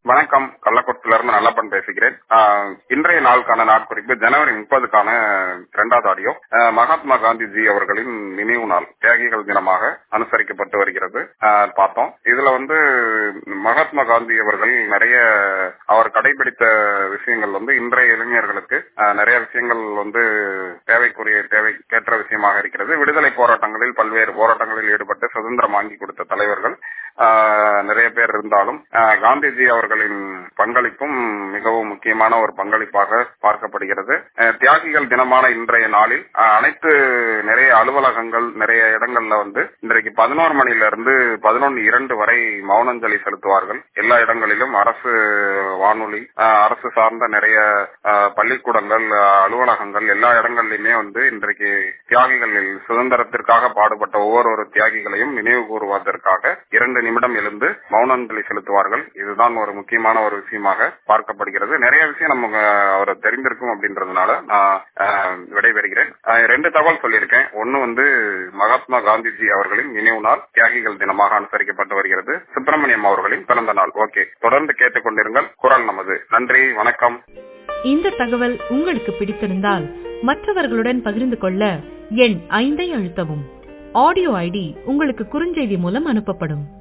வணக்கம் கள்ளக்குளத்துல இருந்து நல்லப்பன் பேசுகிறேன் ஆஹ் இன்றைய நாளுக்கான நாட்குறிப்பு ஜனவரி முப்பதுக்கான இரண்டாவது ஆடியோ ஆஹ் மகாத்மா காந்திஜி அவர்களின் நினைவு நாள் தியாகிகள் தினமாக அனுசரிக்கப்பட்டு வருகிறது ஆஹ் பார்த்தோம் இதுல வந்து மகாத்மா காந்தி அவர்கள் நிறைய அவர் கடைபிடித்த விஷயங்கள் வந்து இன்றைய இளைஞர்களுக்கு ஆஹ் நிறைய விஷயங்கள் வந்து தேவைக்குரிய தேவைக்கேற்ற விஷயமாக இருக்கிறது விடுதலை போராட்டங்களில் பல்வேறு போராட்டங்களில் ஈடுபட்டு சுதந்திரம் வாங்கி கொடுத்த தலைவர்கள் ஆஹ் நிறைய பேர் இருந்தாலும் ஆஹ் காந்திஜி அவர்களின் பங்களிப்பும் மிகவும் முக்கியமான ஒரு பங்களிப்பாக பார்க்கப்படுகிறது ஆஹ் தியாகிகள் தினமான இன்றைய நாளில் ஆஹ் அனைத்து நிறைய அலுவலகங்கள் நிறைய இடங்கள்ல வந்து இன்றைக்கு பதினோரு மணில இருந்து பதினொன்று இரண்டு வரை மௌனஞ்சலி செலுத்துவார்கள் எல்லா இடங்களிலும் அரசு வானொலி ஆஹ் அரசு சார்ந்த நிறைய ஆஹ் பள்ளிக்கூடங்கள் ஆஹ் அலுவலகங்கள் எல்லா இடங்கள்லயுமே வந்து இன்றைக்கு தியாகிகள் சுதந்திரத்திற்காக பாடுபட்ட ஒவ்வொரு தியாகிகளையும் நினைவு கூறுவதற்காக இரண்டு நிமிடம் எழுந்து மௌனஞ்சலி செலுத்துவார்கள் இதுதான் ஒரு முக்கியமான ஒரு விஷயமாக பார்க்கப்படுகிறது நிறைய விஷயம் நமக்கு அவர் தெரிந்திருக்கும் அப்படின்றதுனால நான் ஆஹ், விடைபெறுகிறேன் ஆஹ், ரெண்டு தகவல் சொல்லியிருக்கேன் ஒன்னு வந்து மகாத்மா காந்திஜி அவர்களின் நினைவு நாள் தியாகிகள் தினமாக அனுசரிக்கப்பட்டு வருகிறது சுப்பிரமணியம் அவர்களின் பிறந்த நாள் ஓகே தொடர்ந்து கேட்டுக்கொண்டிருங்கள் குரல் நமது நன்றி வணக்கம் இந்த தகவல் உங்களுக்கு பிடித்திருந்தால் மற்றவர்களுடன் பகிர்ந்து கொள்ள எண் ஐந்தை அழுத்தவும் ஆடியோ ஐடி உங்களுக்கு குறுஞ்செய்தி மூலம் அனுப்பப்படும்